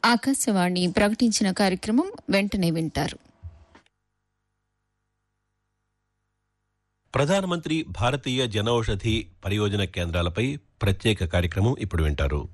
ఆకాశవాణి ప్రకటించిన కార్యక్రమం వెంటనే వింటారు ప్రధానమంత్రి భారతీయ జనౌషధి పరియోజన కేంద్రాలపై ప్రత్యేక కార్యక్రమం ఇప్పుడు వింటారు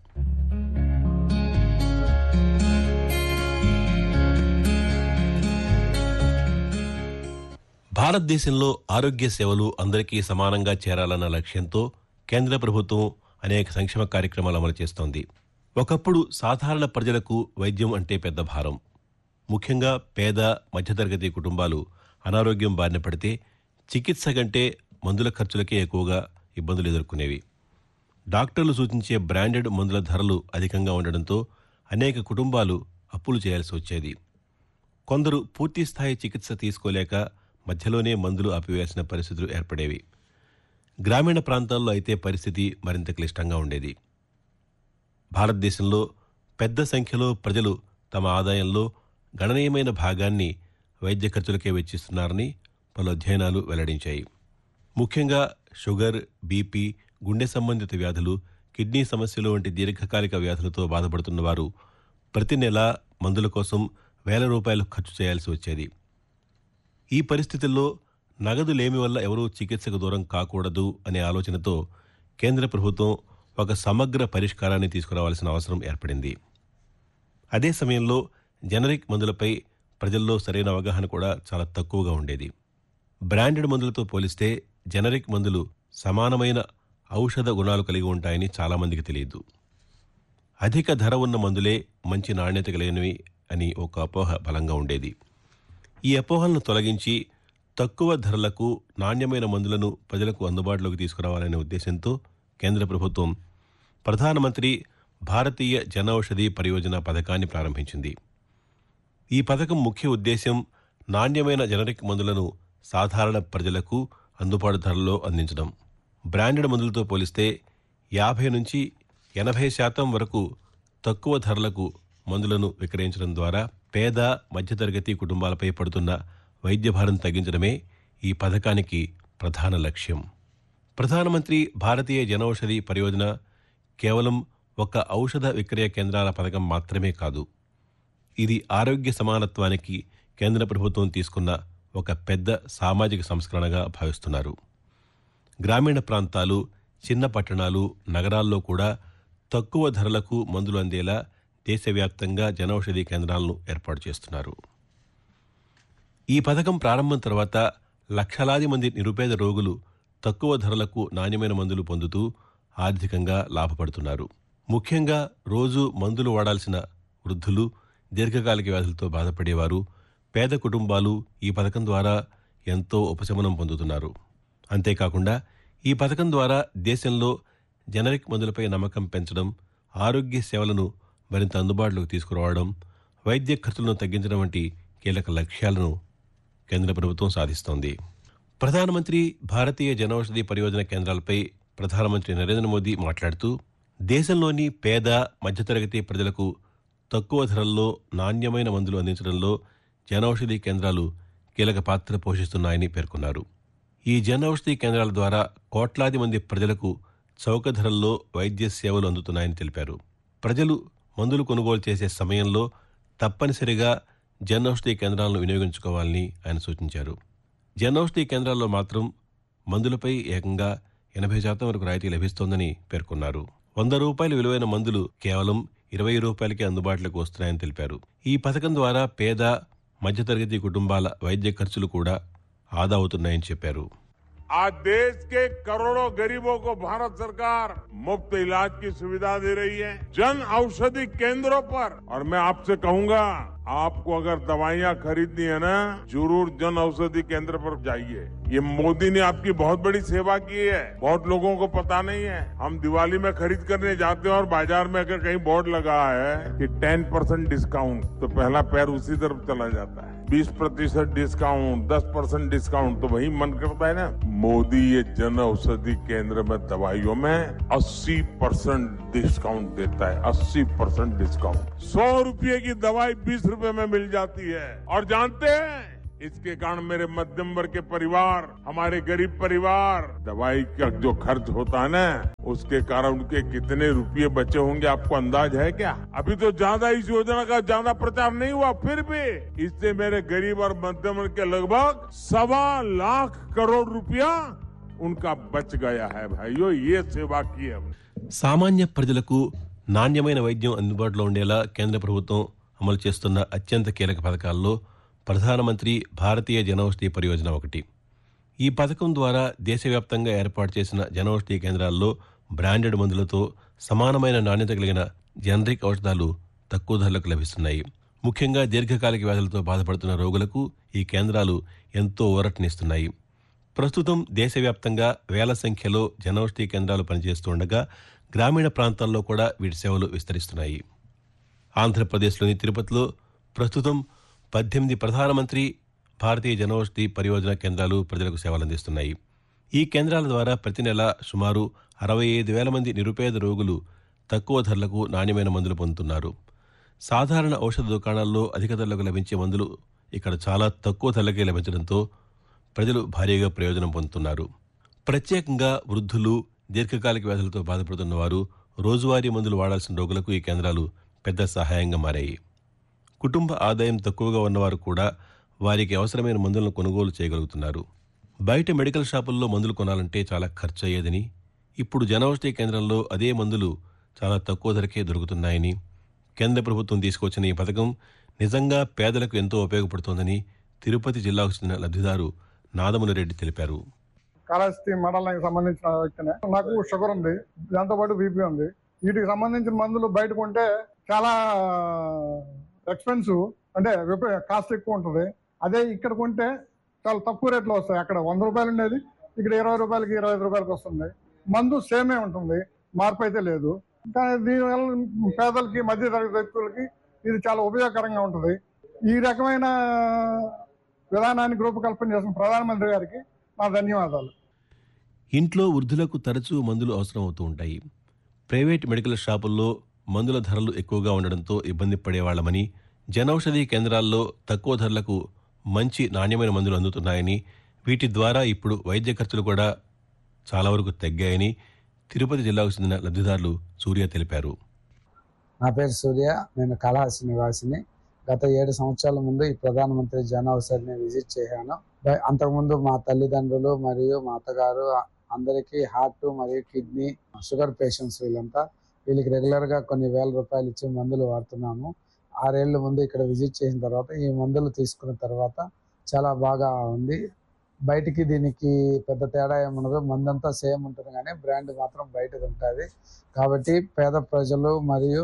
భారతదేశంలో ఆరోగ్య సేవలు అందరికీ సమానంగా చేరాలన్న లక్ష్యంతో కేంద్ర ప్రభుత్వం అనేక సంక్షేమ కార్యక్రమాలు అమలు చేస్తోంది ఒకప్పుడు సాధారణ ప్రజలకు వైద్యం అంటే పెద్ద భారం ముఖ్యంగా పేద మధ్యతరగతి కుటుంబాలు అనారోగ్యం బారిన పడితే చికిత్స కంటే మందుల ఖర్చులకే ఎక్కువగా ఇబ్బందులు ఎదుర్కొనేవి డాక్టర్లు సూచించే బ్రాండెడ్ మందుల ధరలు అధికంగా ఉండడంతో అనేక కుటుంబాలు అప్పులు చేయాల్సి వచ్చేది కొందరు పూర్తి స్థాయి చికిత్స తీసుకోలేక మధ్యలోనే మందులు ఆపివేయాల్సిన పరిస్థితులు ఏర్పడేవి గ్రామీణ ప్రాంతాల్లో అయితే పరిస్థితి మరింత క్లిష్టంగా ఉండేది భారతదేశంలో పెద్ద సంఖ్యలో ప్రజలు తమ ఆదాయంలో గణనీయమైన భాగాన్ని వైద్య ఖర్చులకే వెచ్చిస్తున్నారని పలు అధ్యయనాలు వెల్లడించాయి ముఖ్యంగా షుగర్ బీపీ గుండె సంబంధిత వ్యాధులు కిడ్నీ సమస్యలు వంటి దీర్ఘకాలిక వ్యాధులతో బాధపడుతున్న వారు ప్రతి నెల మందుల కోసం వేల రూపాయలు ఖర్చు చేయాల్సి వచ్చేది ఈ పరిస్థితుల్లో నగదు లేమి వల్ల ఎవరూ చికిత్సకు దూరం కాకూడదు అనే ఆలోచనతో కేంద్ర ప్రభుత్వం ఒక సమగ్ర పరిష్కారాన్ని తీసుకురావాల్సిన అవసరం ఏర్పడింది అదే సమయంలో జనరిక్ మందులపై ప్రజల్లో సరైన అవగాహన కూడా చాలా తక్కువగా ఉండేది బ్రాండెడ్ మందులతో పోలిస్తే జనరిక్ మందులు సమానమైన ఔషధ గుణాలు కలిగి ఉంటాయని చాలామందికి తెలియదు అధిక ధర ఉన్న మందులే మంచి నాణ్యత కలిగినవి అని ఒక అపోహ బలంగా ఉండేది ఈ అపోహలను తొలగించి తక్కువ ధరలకు నాణ్యమైన మందులను ప్రజలకు అందుబాటులోకి తీసుకురావాలనే ఉద్దేశంతో కేంద్ర ప్రభుత్వం ప్రధానమంత్రి భారతీయ జనౌషధి పరియోజన పథకాన్ని ప్రారంభించింది ఈ పథకం ముఖ్య ఉద్దేశం నాణ్యమైన జనరిక్ మందులను సాధారణ ప్రజలకు అందుబాటు ధరల్లో అందించడం బ్రాండెడ్ మందులతో పోలిస్తే యాభై నుంచి ఎనభై శాతం వరకు తక్కువ ధరలకు మందులను విక్రయించడం ద్వారా పేద మధ్యతరగతి కుటుంబాలపై పడుతున్న వైద్య భారం తగ్గించడమే ఈ పథకానికి ప్రధాన లక్ష్యం ప్రధానమంత్రి భారతీయ జనౌషధి పరియోజన కేవలం ఒక ఔషధ విక్రయ కేంద్రాల పథకం మాత్రమే కాదు ఇది ఆరోగ్య సమానత్వానికి కేంద్ర ప్రభుత్వం తీసుకున్న ఒక పెద్ద సామాజిక సంస్కరణగా భావిస్తున్నారు గ్రామీణ ప్రాంతాలు చిన్న పట్టణాలు నగరాల్లో కూడా తక్కువ ధరలకు మందులు అందేలా దేశవ్యాప్తంగా జనౌషధి కేంద్రాలను ఏర్పాటు చేస్తున్నారు ఈ పథకం ప్రారంభం తర్వాత లక్షలాది మంది నిరుపేద రోగులు తక్కువ ధరలకు నాణ్యమైన మందులు పొందుతూ ఆర్థికంగా లాభపడుతున్నారు ముఖ్యంగా రోజు మందులు వాడాల్సిన వృద్ధులు దీర్ఘకాలిక వ్యాధులతో బాధపడేవారు పేద కుటుంబాలు ఈ పథకం ద్వారా ఎంతో ఉపశమనం పొందుతున్నారు అంతేకాకుండా ఈ పథకం ద్వారా దేశంలో జనరిక్ మందులపై నమ్మకం పెంచడం ఆరోగ్య సేవలను మరింత అందుబాటులోకి తీసుకురావడం వైద్య ఖర్చులను తగ్గించడం వంటి కీలక లక్ష్యాలను కేంద్ర ప్రభుత్వం సాధిస్తోంది ప్రధానమంత్రి భారతీయ జనౌషధి పరియోజన కేంద్రాలపై ప్రధానమంత్రి నరేంద్ర మోదీ మాట్లాడుతూ దేశంలోని పేద మధ్యతరగతి ప్రజలకు తక్కువ ధరల్లో నాణ్యమైన మందులు అందించడంలో జనౌషధి కేంద్రాలు కీలక పాత్ర పోషిస్తున్నాయని పేర్కొన్నారు ఈ జనౌషధి కేంద్రాల ద్వారా కోట్లాది మంది ప్రజలకు చౌక ధరల్లో వైద్య సేవలు అందుతున్నాయని తెలిపారు ప్రజలు మందులు కొనుగోలు చేసే సమయంలో తప్పనిసరిగా జనౌషధి కేంద్రాలను వినియోగించుకోవాలని ఆయన సూచించారు జనౌషధి కేంద్రాల్లో మాత్రం మందులపై ఏకంగా ఎనభై శాతం వరకు రాయితీ లభిస్తోందని పేర్కొన్నారు వంద రూపాయల విలువైన మందులు కేవలం ఇరవై రూపాయలకే అందుబాటులోకి వస్తున్నాయని తెలిపారు ఈ పథకం ద్వారా పేద మధ్యతరగతి కుటుంబాల వైద్య ఖర్చులు కూడా ఆదా అవుతున్నాయని చెప్పారు आज देश के करोड़ों गरीबों को भारत सरकार मुफ्त इलाज की सुविधा दे रही है जन औषधि केंद्रों पर और मैं आपसे कहूंगा आपको अगर दवाइयां खरीदनी है ना जरूर जन औषधि केंद्र पर जाइए ये मोदी ने आपकी बहुत बड़ी सेवा की है बहुत लोगों को पता नहीं है हम दिवाली में खरीद करने जाते हैं और बाजार में अगर कहीं बोर्ड लगा है कि टेन परसेंट डिस्काउंट तो पहला पैर उसी तरफ चला जाता है बीस प्रतिशत डिस्काउंट दस परसेंट डिस्काउंट तो वही मन करता है ना मोदी ये जन औषधि केंद्र में दवाइयों में 80 परसेंट डिस्काउंट देता है 80 परसेंट डिस्काउंट सौ रुपये की दवाई बीस रुपए में मिल जाती है और जानते हैं इसके कारण मेरे मध्यम वर्ग के परिवार हमारे गरीब परिवार दवाई का जो खर्च होता है ना उसके कारण उनके कितने रुपये बचे होंगे आपको अंदाज है क्या अभी तो ज्यादा इस योजना का ज्यादा प्रचार नहीं हुआ फिर भी इससे मेरे गरीब और मध्यम वर्ग के लगभग सवा लाख करोड़ रुपया उनका बच गया है भाइयों ये सेवा की है हमने। సామాన్య ప్రజలకు నాణ్యమైన వైద్యం అందుబాటులో ఉండేలా కేంద్ర ప్రభుత్వం అమలు చేస్తున్న అత్యంత కీలక పథకాల్లో ప్రధానమంత్రి భారతీయ జనౌషధి పరియోజన ఒకటి ఈ పథకం ద్వారా దేశవ్యాప్తంగా ఏర్పాటు చేసిన జనౌషధి కేంద్రాల్లో బ్రాండెడ్ మందులతో సమానమైన నాణ్యత కలిగిన జనరిక్ ఔషధాలు తక్కువ ధరలకు లభిస్తున్నాయి ముఖ్యంగా దీర్ఘకాలిక వ్యాధులతో బాధపడుతున్న రోగులకు ఈ కేంద్రాలు ఎంతో ఊరటనిస్తున్నాయి ప్రస్తుతం దేశవ్యాప్తంగా వేల సంఖ్యలో జనౌషధి కేంద్రాలు పనిచేస్తుండగా గ్రామీణ ప్రాంతాల్లో కూడా వీటి సేవలు విస్తరిస్తున్నాయి ఆంధ్రప్రదేశ్లోని తిరుపతిలో ప్రస్తుతం పద్దెనిమిది ప్రధానమంత్రి భారతీయ జనౌషధి పరియోజన కేంద్రాలు ప్రజలకు సేవలందిస్తున్నాయి ఈ కేంద్రాల ద్వారా ప్రతి నెల సుమారు అరవై ఐదు వేల మంది నిరుపేద రోగులు తక్కువ ధరలకు నాణ్యమైన మందులు పొందుతున్నారు సాధారణ ఔషధ దుకాణాల్లో అధిక ధరలకు లభించే మందులు ఇక్కడ చాలా తక్కువ ధరలకే లభించడంతో ప్రజలు భారీగా ప్రయోజనం పొందుతున్నారు ప్రత్యేకంగా వృద్ధులు దీర్ఘకాలిక వ్యాధులతో బాధపడుతున్న వారు రోజువారీ మందులు వాడాల్సిన రోగులకు ఈ కేంద్రాలు పెద్ద సహాయంగా మారాయి కుటుంబ ఆదాయం తక్కువగా ఉన్నవారు కూడా వారికి అవసరమైన మందులను కొనుగోలు చేయగలుగుతున్నారు బయట మెడికల్ షాపుల్లో మందులు కొనాలంటే చాలా ఖర్చు అయ్యేదని ఇప్పుడు జనౌషధి కేంద్రంలో అదే మందులు చాలా తక్కువ ధరకే దొరుకుతున్నాయని కేంద్ర ప్రభుత్వం తీసుకొచ్చిన ఈ పథకం నిజంగా పేదలకు ఎంతో ఉపయోగపడుతోందని తిరుపతి జిల్లాకు చెందిన లబ్ధిదారు నాదముల రెడ్డి తెలిపారు కాళహస్తి మండలానికి సంబంధించిన వ్యక్తినే నాకు షుగర్ ఉంది దాంతో పాటు బీపీ ఉంది వీటికి సంబంధించిన మందులు బయట కొంటే చాలా ఎక్స్పెన్సివ్ అంటే కాస్ట్ ఎక్కువ ఉంటుంది అదే ఇక్కడ కొంటే చాలా తక్కువ రేట్లో వస్తాయి అక్కడ వంద రూపాయలు ఉండేది ఇక్కడ ఇరవై రూపాయలకి ఇరవై ఐదు రూపాయలకి వస్తుంది మందు సేమే ఉంటుంది మార్పు అయితే లేదు కానీ దీనివల్ల పేదలకి మధ్య తరగతి వ్యక్తులకి ఇది చాలా ఉపయోగకరంగా ఉంటుంది ఈ రకమైన విధానానికి రూపకల్పన చేసిన ప్రధానమంత్రి గారికి నా ధన్యవాదాలు ఇంట్లో వృద్ధులకు తరచూ మందులు అవసరం అవుతూ ఉంటాయి ప్రైవేట్ మెడికల్ షాపుల్లో మందుల ధరలు ఎక్కువగా ఉండడంతో ఇబ్బంది పడేవాళ్లమని జనౌషధి కేంద్రాల్లో తక్కువ ధరలకు మంచి నాణ్యమైన మందులు అందుతున్నాయని వీటి ద్వారా ఇప్పుడు వైద్య ఖర్చులు కూడా చాలా వరకు తగ్గాయని తిరుపతి జిల్లాకు చెందిన లబ్ధిదారులు సూర్య తెలిపారు నా పేరు సూర్య నేను కాళహస్తి నివాసిని గత ఏడు సంవత్సరాల ముందు ఈ ప్రధానమంత్రి జన ఔషధిని విజిట్ చేశాను బ- అంతకుముందు మా తల్లిదండ్రులు మరియు మా అత్తగారు అందరికీ హార్ట్ మరియు కిడ్నీ షుగర్ పేషెంట్స్ వీళ్ళంతా వీళ్ళకి రెగ్యులర్ గా కొన్ని వేల రూపాయలు ఇచ్చి మందులు వాడుతున్నాము ఆరేళ్ల ముందు ఇక్కడ విజిట్ చేసిన తర్వాత ఈ మందులు తీసుకున్న తర్వాత చాలా బాగా ఉంది బయటికి దీనికి పెద్ద తేడా ఏముండదు మందంతా సేమ్ ఉంటుంది కానీ బ్రాండ్ మాత్రం బయటది ఉంటుంది కాబట్టి పేద ప్రజలు మరియు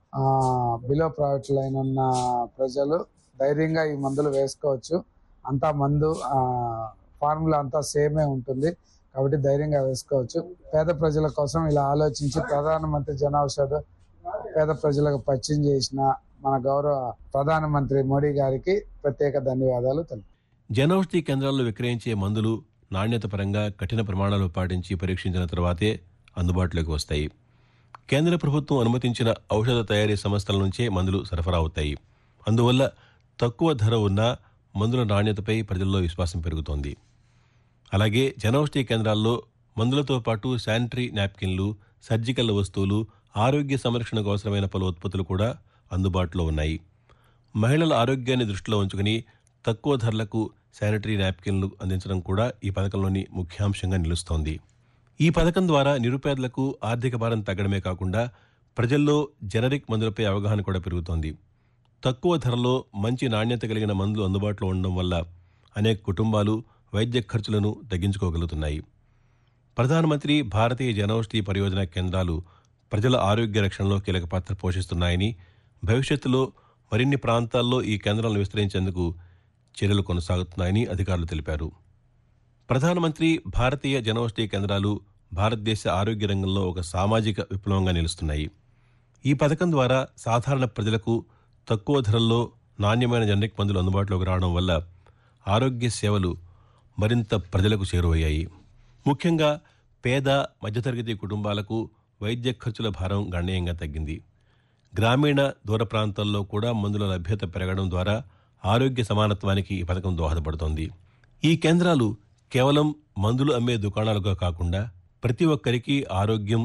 బిలో ప్రైవేట్ లైన్ ఉన్న ప్రజలు ధైర్యంగా ఈ మందులు వేసుకోవచ్చు అంతా మందు ఫార్ములా అంతా సేమే ఉంటుంది కాబట్టి ధైర్యంగా వేసుకోవచ్చు పేద ప్రజల కోసం ఇలా ఆలోచించి ప్రధానమంత్రి జన ఔషధ పేద ప్రజలకు పరిచయం చేసిన మన గౌరవ ప్రధానమంత్రి మోడీ గారికి ప్రత్యేక ధన్యవాదాలు తెలుపు జనౌషధి కేంద్రాల్లో విక్రయించే మందులు నాణ్యత పరంగా కఠిన ప్రమాణాలు పాటించి పరీక్షించిన తర్వాతే అందుబాటులోకి వస్తాయి కేంద్ర ప్రభుత్వం అనుమతించిన ఔషధ తయారీ సంస్థల నుంచే మందులు సరఫరా అవుతాయి అందువల్ల తక్కువ ధర ఉన్న మందుల నాణ్యతపై ప్రజల్లో విశ్వాసం పెరుగుతోంది అలాగే జనౌషధి కేంద్రాల్లో మందులతో పాటు శానిటరీ నాప్కిన్లు సర్జికల్ వస్తువులు ఆరోగ్య సంరక్షణకు అవసరమైన పలు ఉత్పత్తులు కూడా అందుబాటులో ఉన్నాయి మహిళల ఆరోగ్యాన్ని దృష్టిలో ఉంచుకుని తక్కువ ధరలకు శానిటరీ నాప్కిన్లు అందించడం కూడా ఈ పథకంలోని ముఖ్యాంశంగా నిలుస్తోంది ఈ పథకం ద్వారా నిరుపేదలకు ఆర్థిక భారం తగ్గడమే కాకుండా ప్రజల్లో జనరిక్ మందులపై అవగాహన కూడా పెరుగుతోంది తక్కువ ధరలో మంచి నాణ్యత కలిగిన మందులు అందుబాటులో ఉండడం వల్ల అనేక కుటుంబాలు వైద్య ఖర్చులను తగ్గించుకోగలుగుతున్నాయి ప్రధానమంత్రి భారతీయ జనౌషధి పరియోజన కేంద్రాలు ప్రజల ఆరోగ్య రక్షణలో కీలక పాత్ర పోషిస్తున్నాయని భవిష్యత్తులో మరిన్ని ప్రాంతాల్లో ఈ కేంద్రాలను విస్తరించేందుకు చర్యలు కొనసాగుతున్నాయని అధికారులు తెలిపారు ప్రధానమంత్రి భారతీయ జనౌషధి కేంద్రాలు భారతదేశ ఆరోగ్య రంగంలో ఒక సామాజిక విప్లవంగా నిలుస్తున్నాయి ఈ పథకం ద్వారా సాధారణ ప్రజలకు తక్కువ ధరల్లో నాణ్యమైన జనరిక్ మందులు అందుబాటులోకి రావడం వల్ల ఆరోగ్య సేవలు మరింత ప్రజలకు చేరువయ్యాయి ముఖ్యంగా పేద మధ్యతరగతి కుటుంబాలకు వైద్య ఖర్చుల భారం గణనీయంగా తగ్గింది గ్రామీణ దూర ప్రాంతాల్లో కూడా మందుల లభ్యత పెరగడం ద్వారా ఆరోగ్య సమానత్వానికి ఈ పథకం దోహదపడుతోంది ఈ కేంద్రాలు కేవలం మందులు అమ్మే దుకాణాలుగా కాకుండా ప్రతి ఒక్కరికి ఆరోగ్యం